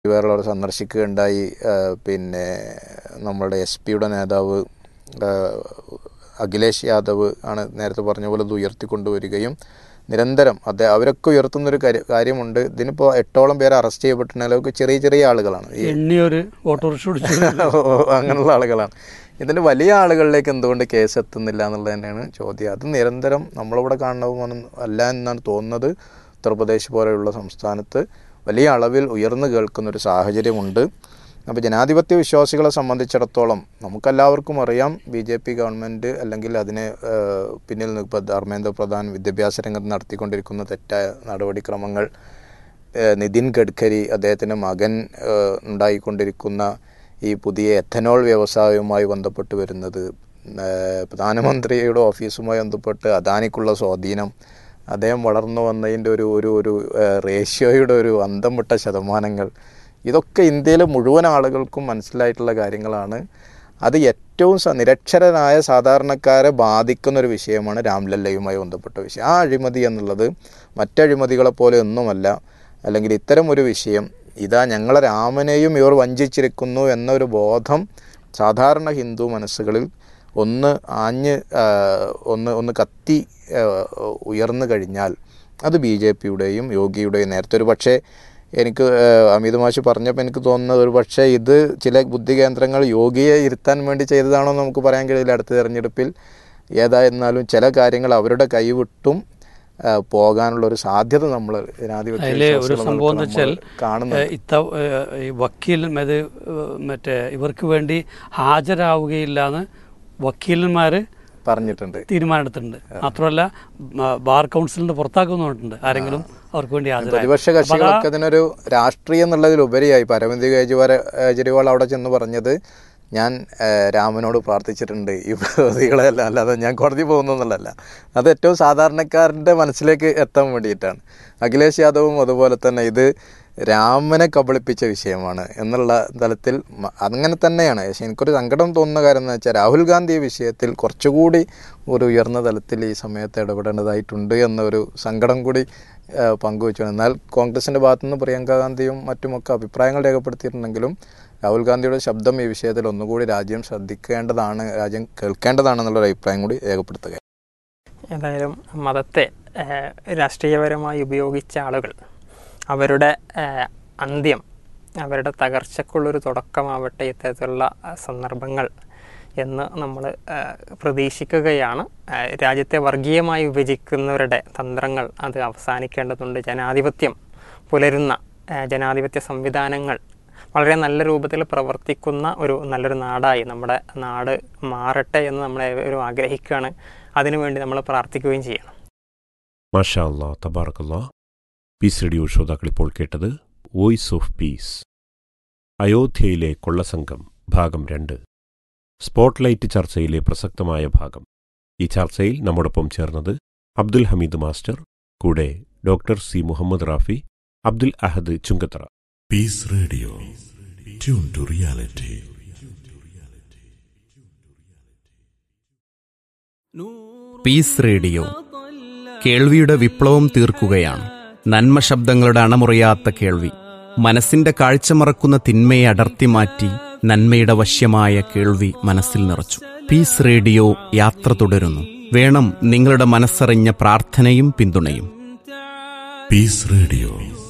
വേറെ സന്ദർശിക്കുകയുണ്ടായി ആ, പിന്നെ നമ്മളുടെ എസ് പിയുടെ നേതാവ് ആ, അഖിലേഷ് യാദവ് ആണ് നേരത്തെ പറഞ്ഞ പോലെ ഇത് ഉയർത്തിക്കൊണ്ടുവരികയും നിരന്തരം അതെ അവരൊക്കെ ഉയർത്തുന്നൊരു കാര്യ- കാര്യമുണ്ട് ഇതിനിപ്പോൾ എട്ടോളം പേര് അറസ്റ്റ് ചെയ്യപ്പെട്ടിട്ടുണ്ടെങ്കിൽ അതൊക്കെ ചെറിയ ചെറിയ ആളുകളാണ് ഈ എണ്ണിയൊരു ഓട്ടോറിക്ഷ പിടിച്ചു അങ്ങനെയുള്ള ആളുകളാണ് ഇതിൽ വലിയ ആളുകളിലേക്ക് എന്തുകൊണ്ട് കേസ് എത്തുന്നില്ല എന്നുള്ളത് തന്നെയാണ് ചോദ്യം അത് നിരന്തരം നമ്മളിവിടെ കാണുന്നതൊന്നും അല്ല എന്നാണ് തോന്നുന്നത് ഉത്തർപ്രദേശ് പോലെയുള്ള സംസ്ഥാനത്ത് വലിയ അളവിൽ ഉയർന്നു കേൾക്കുന്ന ഒരു സാഹചര്യമുണ്ട് അപ്പോൾ ജനാധിപത്യ വിശ്വാസികളെ സംബന്ധിച്ചിടത്തോളം നമുക്കെല്ലാവർക്കും അറിയാം ബി ജെ പി ഗവൺമെൻറ് അല്ലെങ്കിൽ അതിന് ഏഹ്, പിന്നിൽ ഇപ്പോൾ ധർമ്മേന്ദ്ര പ്രധാൻ വിദ്യാഭ്യാസ രംഗത്ത് നടത്തിക്കൊണ്ടിരിക്കുന്ന തെറ്റായ നടപടിക്രമങ്ങൾ ഏഹ് നിതിൻ ഗഡ്കരി അദ്ദേഹത്തിൻ്റെ മകൻ ഏഹ് ഉണ്ടായിക്കൊണ്ടിരിക്കുന്ന ഈ പുതിയ എഥനോൾ വ്യവസായവുമായി ബന്ധപ്പെട്ട് വരുന്നത് ഏഹ് പ്രധാനമന്ത്രിയുടെ ഓഫീസുമായി ബന്ധപ്പെട്ട് അദാനിക്കുള്ള സ്വാധീനം അദ്ദേഹം വളർന്നു വന്നതിൻ്റെ ഒരു ഒരു ഒരു ഏഹ് റേഷ്യോയുടെ ഒരു അന്തം വിട്ട ശതമാനങ്ങൾ ഇതൊക്കെ ഇന്ത്യയിലെ മുഴുവൻ ആളുകൾക്കും മനസ്സിലായിട്ടുള്ള കാര്യങ്ങളാണ് അത് ഏറ്റവും സ- നിരക്ഷരരായ സാധാരണക്കാരെ ബാധിക്കുന്ന ഒരു വിഷയമാണ് രാംലല്ലയുമായി ബന്ധപ്പെട്ട വിഷയം ആ അഴിമതി എന്നുള്ളത് മറ്റഴിമതികളെ പോലെ ഒന്നുമല്ല അല്ലെങ്കിൽ ഇത്തരം ഒരു വിഷയം ഇതാ ഞങ്ങളെ രാമനെയും ഇവർ വഞ്ചിച്ചിരിക്കുന്നു എന്നൊരു ബോധം സാധാരണ ഹിന്ദു മനസ്സുകളിൽ ഒന്ന് ആഞ്ഞ് ആ, ഒന്ന് ഒന്ന് കത്തി ആ, ഉയർന്നു കഴിഞ്ഞാൽ അത് ബി ജെ പിയുടെയും യോഗിയുടെയും നേരത്തെ ഒരു പക്ഷേ എനിക്ക് ആ, അമിത് മാഷ് പറഞ്ഞപ്പോൾ എനിക്ക് തോന്നുന്നത് ഒരു പക്ഷേ ഇത് ചില ബുദ്ധി കേന്ദ്രങ്ങൾ യോഗിയെ ഇരുത്താൻ വേണ്ടി ചെയ്തതാണോ എന്ന് നമുക്ക് പറയാൻ കഴിയില്ല അടുത്ത തെരഞ്ഞെടുപ്പിൽ ഏതായിരുന്നാലും ചില കാര്യങ്ങൾ അവരുടെ കൈവിട്ടും ആ, പോകാനുള്ള ഒരു സാധ്യത നമ്മൾ ജനാധിപത്യ അതില് ഒരു വിശ്വാസികൾ സംഭവം എന്ന് നമ്മൾ വെച്ചാൽ കാണുന്നുണ്ട് ഏഹ് ഇത്ത ഏഹ് ഈ വക്കീൽ അത് ഏഹ് മറ്റേ ഇവർക്ക് വേണ്ടി ഹാജരാവുകയില്ല എന്ന് വക്കീലന്മാർ പറഞ്ഞിട്ടുണ്ട് തീരുമാനമെടുത്തിട്ടുണ്ട് മാത്രമല്ല ബ- ബാർ കൗൺസിലിന്റെ പുറത്താക്കുമെന്ന് പറഞ്ഞിട്ടുണ്ട് ആരെങ്കിലും അവർക്ക് വേണ്ടി ഹാജരായി പ്രതിപക്ഷ കക്ഷികളൊക്കെ അതിനൊരു രാഷ്ട്രീയം എന്നുള്ളതിലുപരിയായി ഇപ്പോൾ അരവിന്ദ് കെജ്രിവാൾ കെജ്രിവാൾ അവിടെ ചെന്ന് പറഞ്ഞത് ഞാൻ ഏഹ്, രാമനോട് പ്രാർത്ഥിച്ചിട്ടുണ്ട് ഈ പ്രതികളെ അല്ല അല്ലാതെ ഞാൻ കോടതി പോകുന്നു എന്നുള്ളതല്ല അത് ഏറ്റവും സാധാരണക്കാരൻ്റെ മനസ്സിലേക്ക് എത്താൻ വേണ്ടിയിട്ടാണ് അഖിലേഷ് യാദവും അതുപോലെ തന്നെ ഇത് രാമനെ കബളിപ്പിച്ച വിഷയമാണ് എന്നുള്ള തലത്തിൽ മ- അങ്ങനെ തന്നെയാണ് പക്ഷേ എനിക്കൊരു സങ്കടം തോന്നുന്ന കാര്യം എന്ന് വെച്ചാൽ രാഹുൽ ഗാന്ധി ഈ വിഷയത്തിൽ കുറച്ചുകൂടി ഒരു ഉയർന്ന തലത്തിൽ ഈ സമയത്ത് ഇടപെടേണ്ടതായിട്ടുണ്ട് എന്നൊരു സങ്കടം കൂടി ആ, പങ്കുവച്ചു എന്നാൽ കോൺഗ്രസിൻ്റെ ഭാഗത്തുനിന്ന് പ്രിയങ്ക ഗാന്ധിയും മറ്റുമൊക്കെ അഭിപ്രായങ്ങൾ രേഖപ്പെടുത്തിയിട്ടുണ്ടെങ്കിലും രാഹുൽ ഗാന്ധിയുടെ ശബ്ദം ഈ വിഷയത്തിൽ ഒന്നുകൂടി രാജ്യം ശ്രദ്ധിക്കേണ്ടതാണ് രാജ്യം കേൾക്കേണ്ടതാണെന്നുള്ളൊരു അഭിപ്രായം കൂടി രേഖപ്പെടുത്തുക ഏതായാലും മതത്തെ ഏഹ്, രാഷ്ട്രീയപരമായി ഉപയോഗിച്ച ആളുകൾ അവരുടെ ഏഹ്, അന്ത്യം അവരുടെ തകർച്ചക്കുള്ളൊരു തുടക്കമാവട്ടെ ഇത്തരത്തിലുള്ള ഏഹ്, സന്ദർഭങ്ങൾ എന്ന് നമ്മൾ പ്രതീക്ഷിക്കുകയാണ് ഏഹ്, രാജ്യത്തെ വർഗീയമായി വിഭജിക്കുന്നവരുടെ തന്ത്രങ്ങൾ അത് അവസാനിക്കേണ്ടതുണ്ട് ജനാധിപത്യം പുലരുന്ന ഏഹ്, ജനാധിപത്യ സംവിധാനങ്ങൾ വളരെ നല്ല രൂപത്തിൽ പ്രവർത്തിക്കുന്ന ഒരു നല്ലൊരു നാടായി നമ്മുടെ നാട് മാറട്ടെ എന്ന് നമ്മൾ ഏവരും ആഗ്രഹിക്കുകയാണ് അതിനുവേണ്ടി നമ്മൾ പ്രാർത്ഥിക്കുകയും ചെയ്യണം മാഷാ അല്ലാ തബാറക്കല്ലാ പീസ് റേഡിയോ ശ്രോതാക്കൾ ഇപ്പോൾ കേട്ടത് വോയിസ് ഓഫ് പീസ് അയോധ്യയിലെ കൊള്ളസംഘം ഭാഗം രണ്ട് സ്പോട്ട്ലൈറ്റ് ചർച്ചയിലെ പ്രസക്തമായ ഭാഗം ഈ ചർച്ചയിൽ നമ്മോടൊപ്പം ചേർന്നത് അബ്ദുൽ ഹമീദ് മാസ്റ്റർ കൂടെ doctor C Muhammad Rafi Abdul Ahad Chungathara Peace Radio. Tune to reality. Peace Radio കേൾവിയുടെ വിപ്ലവം തീർക്കുകയാണ് നന്മ ശബ്ദങ്ങളുടെ അണമുറിയാത്ത കേൾവി മനസ്സിന്റെ കാഴ്ച മറക്കുന്ന തിന്മയെ അടർത്തി മാറ്റി നന്മയുടെ വശ്യമായ കേൾവി മനസ്സിൽ നിറച്ചു പീസ് റേഡിയോ യാത്ര തുടരുന്നു വേണം നിങ്ങളുടെ മനസ്സറിഞ്ഞ പ്രാർത്ഥനയും പിന്തുണയും Peace Radio.